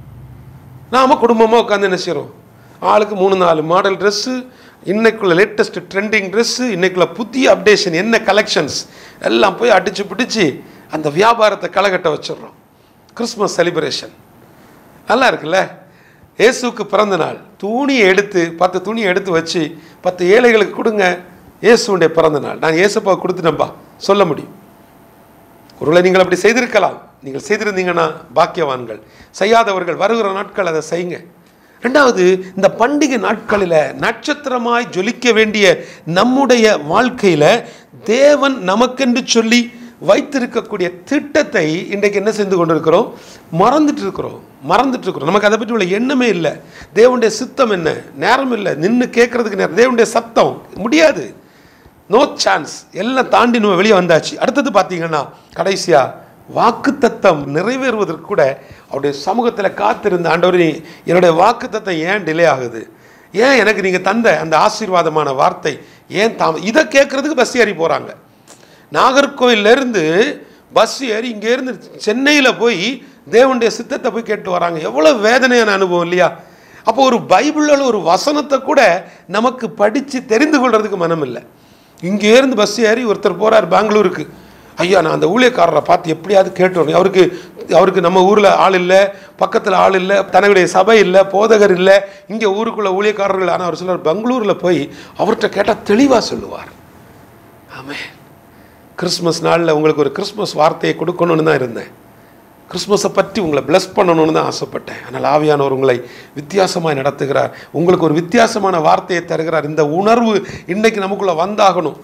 நாம் குடும்பமாக உட்காந்து என்ன செய்கிறோம் ஆளுக்கு மூணு நாலு மாடல் ட்ரெஸ்ஸு இன்னைக்குள்ள லேட்டஸ்ட் ட்ரெண்டிங் ட்ரெஸ்ஸு இன்னைக்குள்ள புதிய அப்டேஷன் என்ன கலெக்ஷன்ஸ் எல்லாம் போய் அடித்து பிடிச்சி அந்த வியாபாரத்தை களகட்ட வச்சிடுறோம் கிறிஸ்மஸ் செலிப்ரேஷன் நல்லா இருக்குல்ல இயேசுவுக்கு பிறந்த நாள் துணியை எடுத்து பத்து துணியை எடுத்து வச்சு பத்து ஏழைகளுக்கு கொடுங்க இயேசுடைய பிறந்த நாள் நான் இயேசுப்பா கொடுத்துட்டேன்ப்பா சொல்ல முடியும் ஒருவேளை நீங்கள் அப்படி செய்திருக்கலாம் நீங்கள் செய்திருந்தீங்கன்னா பாக்கியவான்கள் செய்யாதவர்கள் வருகிற நாட்கள் அதை செய்யுங்க ரெண்டாவது இந்த பண்டிகை நாட்களில் நட்சத்திரமாய் ஜொலிக்க வேண்டிய நம்முடைய வாழ்க்கையில் தேவன் நமக்கென்று சொல்லி வைத்திருக்கக்கூடிய திட்டத்தை இன்றைக்கு என்ன செய்து கொண்டிருக்கிறோம் மறந்துட்டு இருக்கிறோம் மறந்துட்டு இருக்கிறோம் நமக்கு அதை பற்றி உள்ள எண்ணமே இல்லை தேவனுடைய சித்தம் என்ன நேரம் இல்லை நின்று கேட்கறதுக்கு நேரம் தேவனுடைய சத்தம் முடியாது நோ சான்ஸ் எல்லாம் தாண்டி நம்ம வெளியே வந்தாச்சு அடுத்தது பார்த்தீங்கன்னா கடைசியாக வாக்குத்தத்தம் நிறைவேறுவதற்கு கூட அவருடைய சமூகத்தில் காத்திருந்த ஆண்டவர் என்னுடைய வாக்குத்தத்தம் ஏன் டிலே ஆகுது ஏன் எனக்கு நீங்கள் தந்த அந்த ஆசீர்வாதமான வார்த்தை ஏன் தாம இதை கேட்குறதுக்கு பஸ் ஏறி போகிறாங்க நாகர்கோவிலேருந்து பஸ் ஏறி இங்கேருந்து சென்னையில் போய் தேவனுடைய சித்தத்தை போய் கேட்டு வராங்க எவ்வளோ வேதனையான அனுபவம் இல்லையா அப்போ ஒரு பைபிளில் ஒரு வசனத்தை கூட நமக்கு படித்து தெரிந்து கொள்றதுக்கு மனம் இல்லை இங்கேருந்து பஸ் ஏறி ஒருத்தர் போகிறார் பெங்களூருக்கு ஐயா நான் அந்த ஊழியக்காரரை பார்த்து எப்படியாவது கேட்டு வரணும் அவருக்கு அவருக்கு நம்ம ஊரில் ஆள் இல்லை பக்கத்தில் ஆள் இல்லை தன்னுடைய சபை இல்லை போதகர் இல்லை இங்கே ஊருக்குள்ள ஊழியக்காரர்கள் ஆனால் அவர் சொல்லுவார் பெங்களூரில் போய் அவர்கிட்ட கேட்டால் தெளிவாக சொல்லுவார் ஆமே கிறிஸ்மஸ் நாளில் உங்களுக்கு ஒரு கிறிஸ்மஸ் வார்த்தையை கொடுக்கணும்னு தான் இருந்தேன் கிறிஸ்மஸை பற்றி உங்களை bless பண்ணணும்னு தான் ஆசைப்பட்டேன் ஆனால் ஆவியானவர் உங்களை வித்தியாசமாய் நடத்துகிறார் உங்களுக்கு ஒரு வித்தியாசமான வார்த்தையை தருகிறார் இந்த உணர்வு இன்னைக்கு நமக்குள்ள வந்தாகணும்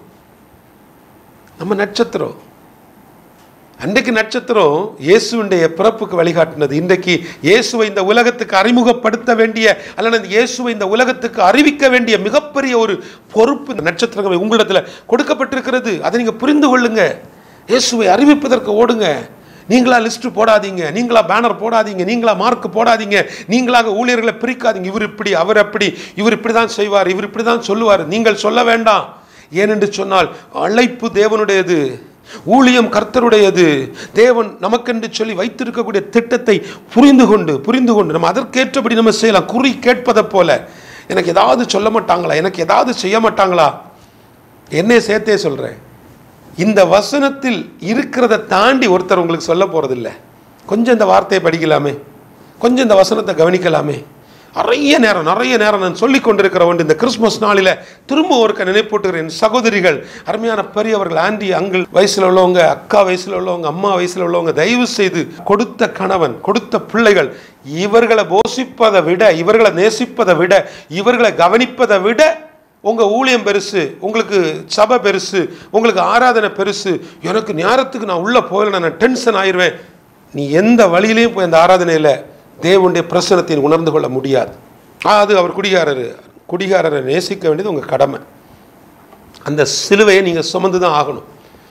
நம்ம நட்சத்திரம் அன்றைக்கு நட்சத்திரம் இயேசுவினுடைய பிறப்புக்கு வழிகாட்டினது இன்றைக்கு இயேசுவை இந்த உலகத்துக்கு அறிமுகப்படுத்த வேண்டிய அல்லது இந்த இயேசுவை இந்த உலகத்துக்கு அறிவிக்க வேண்டிய மிகப்பெரிய ஒரு பொறுப்பு இந்த நட்சத்திரங்கள் உங்களிடத்தில் கொடுக்கப்பட்டிருக்கிறது அதை நீங்கள் புரிந்து கொள்ளுங்க இயேசுவை அறிவிப்பதற்கு ஓடுங்க நீங்களா லிஸ்ட் போடாதீங்க நீங்களா பேனர் போடாதீங்க நீங்களா மார்க் போடாதீங்க நீங்களாக ஊழியர்களை பிரிக்காதீங்க இவர் இப்படி அவர் அப்படி இவர் இப்படி தான் செய்வார் இவர் இப்படி தான் சொல்லுவார் நீங்கள் சொல்ல வேண்டாம் ஏனென்று சொன்னால் அழைப்பு தேவனுடையது ஊழியம் கர்த்தருடையது தேவன் நமக்கென்று சொல்லி வைத்திருக்கக்கூடிய திட்டத்தை புரிந்து கொண்டு புரிந்து கொண்டு நம்ம அதற்கேற்றபடி நம்ம செய்யலாம் குறி கேட்பதைப் போல எனக்கு ஏதாவது சொல்ல மாட்டாங்களா எனக்கு ஏதாவது செய்ய மாட்டாங்களா என்னைய சேர்த்தே சொல்கிறேன் இந்த வசனத்தில் இருக்கிறத தாண்டி ஒருத்தர் உங்களுக்கு சொல்ல போகிறதில்ல கொஞ்சம் இந்த வார்த்தையை படிக்கலாமே கொஞ்சம் இந்த வசனத்தை கவனிக்கலாமே நிறைய நேரம் நிறைய நேரம் நான் சொல்லி கொண்டிருக்கிற ஒன்று இந்த கிறிஸ்மஸ் நாளில் திரும்ப ஒருக்க நினைப்பூட்டுகிறேன் என் சகோதரிகள் அருமையான பெரியவர்கள் ஆண்டி அங்கிள் வயசில் உள்ளவங்க அக்கா வயசில் உள்ளவங்க அம்மா வயசில் உள்ளவங்க தயவு செய்து கொடுத்த கணவன் கொடுத்த பிள்ளைகள் இவர்களை போஷிப்பதை விட இவர்களை நேசிப்பதை விட இவர்களை கவனிப்பதை விட உங்கள் ஊழியம் பெருசு உங்களுக்கு சபை பெருசு உங்களுக்கு ஆராதனை பெருசு எனக்கு நேரத்துக்கு நான் உள்ளே போகல நான் டென்ஷன் ஆயிடுவேன் நீ எந்த வழியிலையும் போய் அந்த ஆராதனையில் தேவனுடைய பிரசனத்தை உணர்ந்து கொள்ள முடியாது ஆ, அது அவர் குடிகாரர் குடிகாரரை நேசிக்க வேண்டியது உங்கள் கடமை அந்த சிலுவையை நீங்கள் சுமந்து தான் ஆகணும்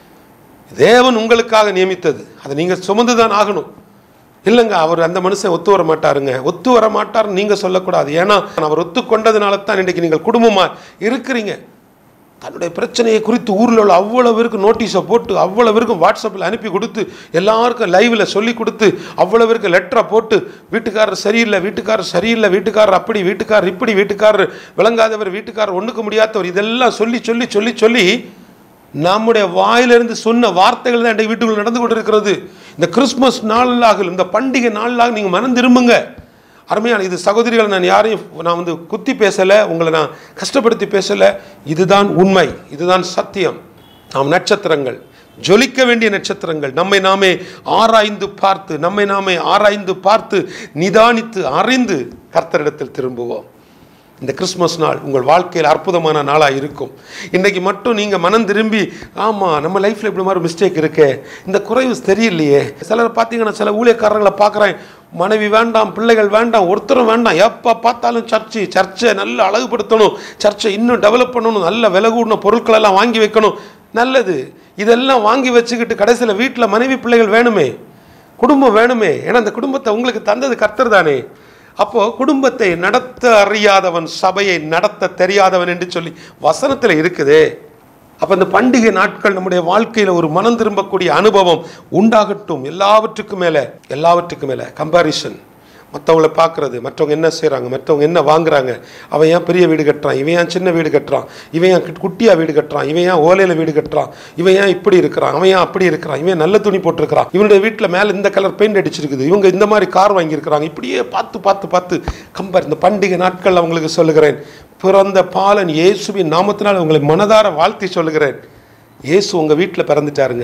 தேவன் உங்களுக்காக நியமித்தது அதை நீங்கள் சுமந்து தான் ஆகணும் இல்லைங்க அவர் அந்த மனுஷன் ஒத்து வர மாட்டாருங்க ஒத்து வர மாட்டாருன்னு நீங்கள் சொல்லக்கூடாது ஏன்னா அவர் ஒத்துக்கொண்டதுனால தான் இன்றைக்கு நீங்கள் குடும்பமாக இருக்கிறீங்க தன்னுடைய பிரச்சனையை குறித்து ஊரில் உள்ள அவ்வளோ பேருக்கு நோட்டீஸை போட்டு அவ்வளோ பேருக்கும் வாட்ஸ்அப்பில் அனுப்பி கொடுத்து எல்லாருக்கும் லைவில் சொல்லி கொடுத்து அவ்வளோ பேருக்கு லெட்டரை போட்டு வீட்டுக்காரர் சரியில்லை வீட்டுக்காரர் சரியில்லை வீட்டுக்காரர் அப்படி வீட்டுக்காரர் இப்படி வீட்டுக்காரர் விளங்காதவர் வீட்டுக்காரர் ஒன்றுக்கு முடியாதவர் இதெல்லாம் சொல்லி சொல்லி சொல்லி சொல்லி நம்முடைய வாயிலிருந்து சொன்ன வார்த்தைகள் தான் இன்றைக்கு வீட்டுக்குள்ள நடந்து கொண்டிருக்கிறது இந்த கிறிஸ்மஸ் நாளாக இந்த பண்டிகை நாளாக நீங்கள் மனம் திரும்புங்க அருமையான இது சகோதரிகளை நான் யாரையும் நான் வந்து குத்தி பேசலை உங்களை நான் கஷ்டப்படுத்தி பேசலை இதுதான் உண்மை இதுதான் சத்தியம் நாம் நட்சத்திரங்கள் ஜொலிக்க வேண்டிய நட்சத்திரங்கள் நம்மை நாமே ஆராய்ந்து பார்த்து நம்மை நாமே ஆராய்ந்து பார்த்து நிதானித்து அறிந்து கர்த்தரிடத்தில் திரும்புவோம் இந்த கிறிஸ்மஸ் நாள் உங்கள் வாழ்க்கையில் அற்புதமான நாளாக இருக்கும் இன்றைக்கி மட்டும் நீங்கள் மனம் திரும்பி ஆமாம் நம்ம லைஃப்பில் இப்படி மாதிரி மிஸ்டேக் இருக்கே இந்த குறைவு தெரியலையே சிலர் பார்த்தீங்கன்னா சில ஊழியக்காரர்களை பார்க்குறேன் மனைவி வேண்டாம் பிள்ளைகள் வேண்டாம் ஒருத்தரும் வேண்டாம் எப்போ பார்த்தாலும் சர்ச்சு சர்ச்சை நல்ல அழகுபடுத்தணும் சர்ச்சை இன்னும் டெவலப் பண்ணணும் நல்ல விலை கூடின பொருட்களெல்லாம் வாங்கி வைக்கணும் நல்லது இதெல்லாம் வாங்கி வச்சுக்கிட்டு கடைசியில் வீட்டில் மனைவி பிள்ளைகள் வேணுமே குடும்பம் வேணுமே ஏன்னா அந்த குடும்பத்தை உங்களுக்கு தந்தது கர்த்தர் தானே அப்போ குடும்பத்தை நடத்த அறியாதவன் சபையை நடத்த தெரியாதவன் என்று சொல்லி வசனத்தில் இருக்குதே அப்போ இந்த பண்டிகை நாட்கள் நம்முடைய வாழ்க்கையில் ஒரு மனம் திரும்பக்கூடிய அனுபவம் உண்டாகட்டும் எல்லாவற்றுக்கும் மேலே எல்லாவற்றுக்கும் மேலே கம்பாரிசன் மற்றவங்கள பார்க்குறது மற்றவங்க என்ன செய்கிறாங்க மற்றவங்க என்ன வாங்குறாங்க அவன் ஏன் பெரிய வீடு கட்டுறான் இவன் ஏன் சின்ன வீடு கட்டுறான் இவன் ஏன் குட்டியாக வீடு கட்டுறான் இவன் ஏன் ஓலையில் வீடு கட்டுறான் இவன் ஏன் இப்படி இருக்கிறான் அவன் ஏன் அப்படி இருக்கிறான் இவன் நல்ல துணி போட்டிருக்கிறான் இவனுடைய வீட்டில் மேலே இந்த கலர் பெயிண்ட் அடிச்சிருக்குது இவங்க இந்த மாதிரி கார் வாங்கியிருக்கிறாங்க இப்படியே பார்த்து பார்த்து பார்த்து கம்பேர் இந்த பண்டிகை நாட்கள் அவங்களுக்கு சொல்லுகிறேன் பிறந்த பாலன் இயேசுவின் நாமத்தினால் உங்களை மனதார வாழ்த்தி சொல்லுகிறேன் இயேசு உங்கள் வீட்டில் பிறந்துட்டாருங்க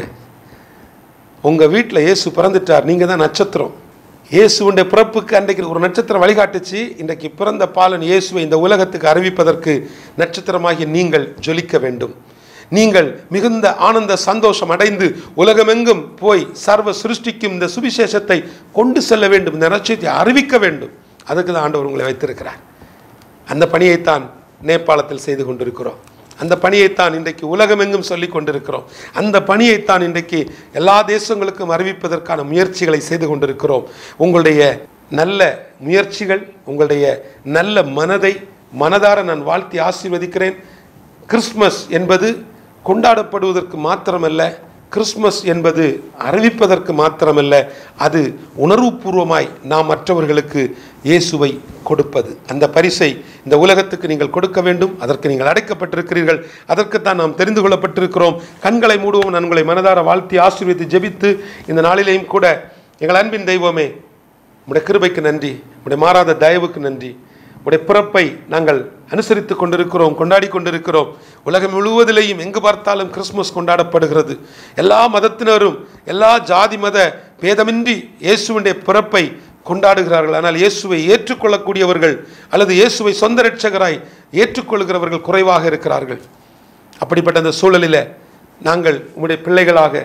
உங்கள் வீட்டில் இயேசு பிறந்துட்டார் நீங்கள் தான் நட்சத்திரம் இயேசுவுடைய பிறப்புக்கு அன்றைக்கு ஒரு நட்சத்திரம் வழிகாட்டுச்சு இன்றைக்கு பிறந்த பாலன் இயேசுவை இந்த உலகத்துக்கு அறிவிப்பதற்கு நட்சத்திரமாகி நீங்கள் ஜொலிக்க வேண்டும் நீங்கள் மிகுந்த ஆனந்த சந்தோஷம் அடைந்து உலகமெங்கும் போய் சர்வ சிருஷ்டிக்கும் இந்த சுவிசேஷத்தை கொண்டு செல்ல வேண்டும் இந்த நட்சத்திரத்தை அறிவிக்க வேண்டும் அதுக்கு தான் ஆண்டவர் உங்களை வைத்திருக்கிறார் அந்த பணியைத்தான் நேபாளத்தில் செய்து கொண்டிருக்கிறோம் அந்த பணியைத்தான் இன்றைக்கு உலகமெங்கும் சொல்லி கொண்டிருக்கிறோம் அந்த பணியைத்தான் இன்றைக்கு எல்லா தேசங்களுக்கும் அறிவிப்பதற்கான முயற்சிகளை செய்து கொண்டிருக்கிறோம் உங்களுடைய நல்ல முயற்சிகள் உங்களுடைய நல்ல மனதை மனதார நான் வாழ்த்தி ஆசீர்வதிக்கிறேன் கிறிஸ்மஸ் என்பது கொண்டாடப்படுவதற்கு மாத்திரமல்ல கிறிஸ்மஸ் என்பது அறிவிப்பதற்கு மாத்திரமல்ல அது உணர்வுபூர்வமாய் நாம் மற்றவர்களுக்கு இயேசுவை கொடுப்பது அந்த பரிசை இந்த உலகத்துக்கு நீங்கள் கொடுக்க வேண்டும் அதற்கு நீங்கள் அடைக்கப்பட்டிருக்கிறீர்கள் அதற்குத்தான் நாம் தெரிந்து கொள்ளப்பட்டிருக்கிறோம் கண்களை மூடுவோம் நான் உங்களை மனதார வாழ்த்தி ஆசீர்வதித்து ஜெபித்து இந்த நாளிலேயும் கூட எங்கள் அன்பின் தெய்வமே உடைய கிருபைக்கு நன்றி உடைய மாறாத தயவுக்கு நன்றி உடைய பிறப்பை நாங்கள் அனுசரித்து கொண்டிருக்கிறோம் கொண்டாடி கொண்டிருக்கிறோம் உலகம் முழுவதிலேயும் எங்கு பார்த்தாலும் கிறிஸ்மஸ் கொண்டாடப்படுகிறது எல்லா மதத்தினரும் எல்லா ஜாதி மத பேதமின்றி இயேசுவினுடைய பிறப்பை கொண்டாடுகிறார்கள் ஆனால் இயேசுவை ஏற்றுக்கொள்ளக்கூடியவர்கள் அல்லது இயேசுவை சொந்த ரட்சகராய் ஏற்றுக்கொள்கிறவர்கள் குறைவாக இருக்கிறார்கள் அப்படிப்பட்ட அந்த சூழலில் நாங்கள் உம்முடைய பிள்ளைகளாக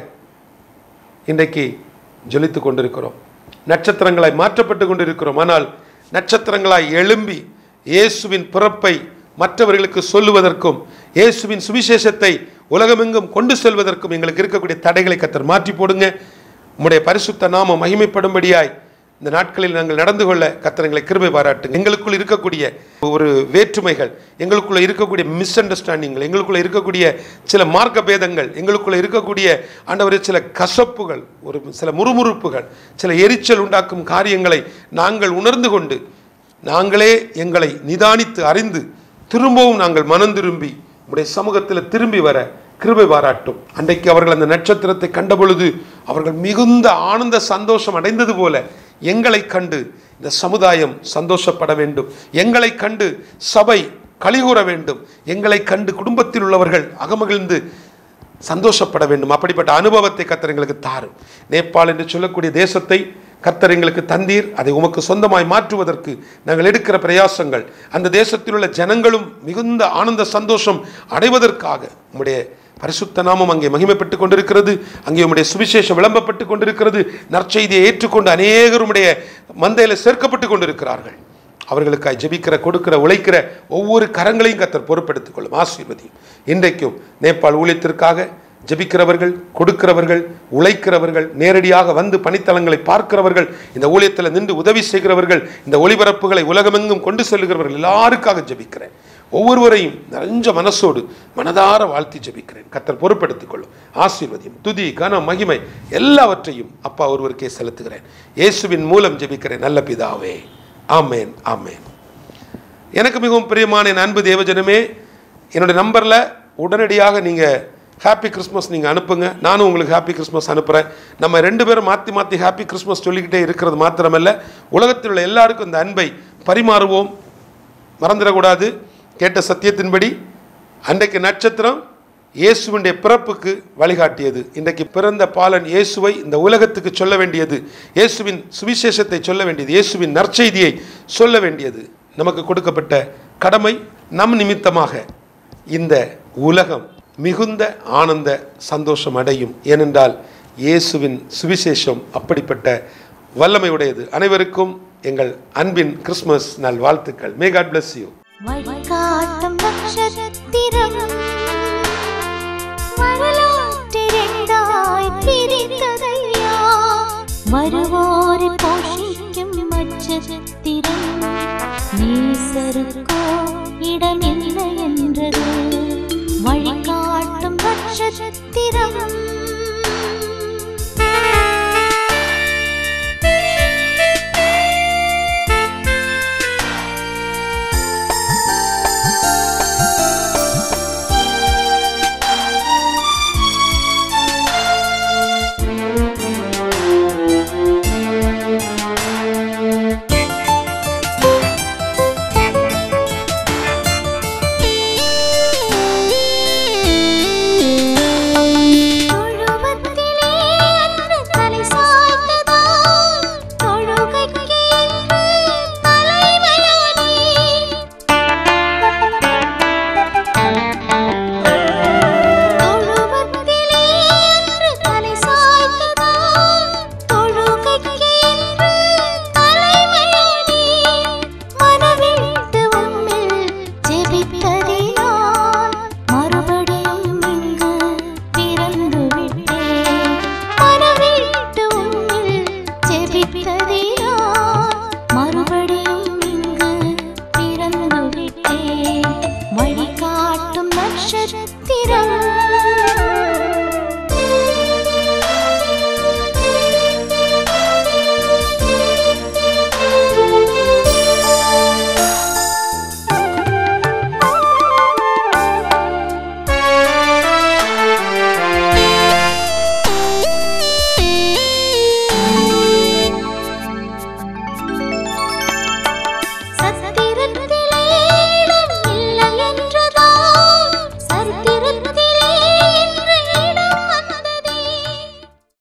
இன்றைக்கு ஜொலித்து கொண்டிருக்கிறோம் நட்சத்திரங்களாய் மாற்றப்பட்டு கொண்டிருக்கிறோம் ஆனால் நட்சத்திரங்களாய் எழும்பி இயேசுவின் பிறப்பை மற்றவர்களுக்கு சொல்லுவதற்கும் இயேசுவின் சுவிசேஷத்தை உலகமெங்கும் கொண்டு செல்வதற்கும் எங்களுக்கு இருக்கக்கூடிய தடைகளை கத்தர் மாற்றி போடுங்க உம்முடைய பரிசுத்த நாம மகிமைப்படும்படியாய் இந்த நாட்களில் நாங்கள் நடந்து கொள்ள கத்தர் எங்களை கிருபை பாராட்டுங்க எங்களுக்குள் இருக்கக்கூடிய ஒரு வேற்றுமைகள் எங்களுக்குள்ள இருக்கக்கூடிய மிஸ் அண்டர்ஸ்டாண்டிங்கள் எங்களுக்குள்ள இருக்கக்கூடிய சில மார்க்க பேதங்கள் எங்களுக்குள்ள இருக்கக்கூடிய ஆண்டவரே சில கசப்புகள் ஒரு சில முறுமுறுப்புகள் சில எரிச்சல் உண்டாக்கும் காரியங்களை நாங்கள் உணர்ந்து கொண்டு நாங்களே எங்களை நிதானித்து அறிந்து திரும்பவும் நாங்கள் மனம் திரும்பி உடைய சமூகத்தில் திரும்பி வர கிருபை பாராட்டும் அன்றைக்கு அவர்கள் அந்த நட்சத்திரத்தை கண்டபொழுது அவர்கள் மிகுந்த ஆனந்த சந்தோஷம் அடைந்தது போல எங்களை கண்டு இந்த சமுதாயம் சந்தோஷப்பட வேண்டும் எங்களை கண்டு சபை கலிகூற வேண்டும் எங்களை கண்டு குடும்பத்தில் உள்ளவர்கள் அகமகிழ்ந்து சந்தோஷப்பட வேண்டும் அப்படிப்பட்ட அனுபவத்தை கர்த்தர் எங்களுக்கு தாரும் நேபாள் என்று சொல்லக்கூடிய தேசத்தை கர்த்தர் எங்களுக்கு தந்தீர் அதை உமக்கு சொந்தமாய் மாற்றுவதற்கு நாங்கள் எடுக்கிற பிரயாசங்கள் அந்த தேசத்தில் உள்ள ஜனங்களும் மிகுந்த ஆனந்த சந்தோஷம் அடைவதற்காக உம்முடைய பரிசுத்த நாமம் அங்கே மகிமைப்பட்டு கொண்டிருக்கிறது அங்கே உம்முடைய சுவிசேஷம் விளம்பப்பட்டு கொண்டிருக்கிறது நற்செய்தியை ஏற்றுக்கொண்டு அநேகர் உம்முடைய மந்தையில் சேர்க்கப்பட்டு கொண்டிருக்கிறார்கள் அவர்களுக்காய் ஜெபிக்கிற கொடுக்கிற உழைக்கிற ஒவ்வொரு கரங்களையும் கத்தர் பொறுப்பெடுத்துக் கொள்ளும் ஆசீர்வதியும் இன்றைக்கும் நேபாள் ஊழியத்திற்காக ஜெபிக்கிறவர்கள் கொடுக்கிறவர்கள் உழைக்கிறவர்கள் நேரடியாக வந்து பணித்தலங்களை பார்க்கிறவர்கள் இந்த ஊழியத்தில் நின்று உதவி செய்கிறவர்கள் இந்த ஒளிபரப்புகளை உலகமெங்கும் கொண்டு செல்கிறவர்கள் எல்லாருக்காக ஜெபிக்கிறேன் ஒவ்வொருவரையும் நிறைஞ்ச மனசோடு மனதார வாழ்த்தி ஜெபிக்கிறேன் கத்தர் பொறுப்பெடுத்துக் கொள்ளும் ஆசீர்வதியும் துதி கன மகிமை எல்லாவற்றையும் அப்பா ஒருவருக்கே செலுத்துகிறேன் இயேசுவின் மூலம் ஜெபிக்கிறேன் நல்ல பிதாவே ஆமேன் ஆமேன் எனக்கு மிகவும் பிரியமான என் அன்பு தேவஜனமே என்னுடைய நம்பரில் உடனடியாக நீங்கள் ஹாப்பி கிறிஸ்மஸ் நீங்கள் அனுப்புங்க நானும் உங்களுக்கு ஹாப்பி கிறிஸ்மஸ் அனுப்புகிறேன் நம்ம ரெண்டு பேரும் மாற்றி மாற்றி ஹாப்பி கிறிஸ்மஸ் சொல்லிக்கிட்டே இருக்கிறது மாத்திரமல்ல உலகத்தில் உள்ள எல்லாருக்கும் இந்த அன்பை பரிமாறுவோம் மறந்துடக்கூடாது கேட்ட சத்தியத்தின்படி அன்றைக்கு நட்சத்திரம் இயேசுவினுடைய பிறப்புக்கு வழிகாட்டியது இன்றைக்கு பிறந்த பாலன் இயேசுவை இந்த உலகத்துக்கு சொல்ல வேண்டியது இயேசுவின் சுவிசேஷத்தை சொல்ல வேண்டியது இயேசுவின் நற்செய்தியை சொல்ல வேண்டியது நமக்கு கொடுக்கப்பட்ட கடமை நம் நிமித்தமாக இந்த உலகம் மிகுந்த ஆனந்த சந்தோஷம் அடையும் ஏனென்றால் இயேசுவின் சுவிசேஷம் அப்படிப்பட்ட வல்லமை உடையது அனைவருக்கும் எங்கள் அன்பின் கிறிஸ்மஸ் நாள் வாழ்த்துக்கள் மே காட் bless யூ வழிகாட்டும் நட்சத்திரம் வரலாற்றிரண்டாய் பிரித்ததையா வருவோரை போஷிக்கும் நட்சத்திரம் நேசருக்கோ இடமில்லை என்றது வழிகாட்டும் நட்சத்திரம்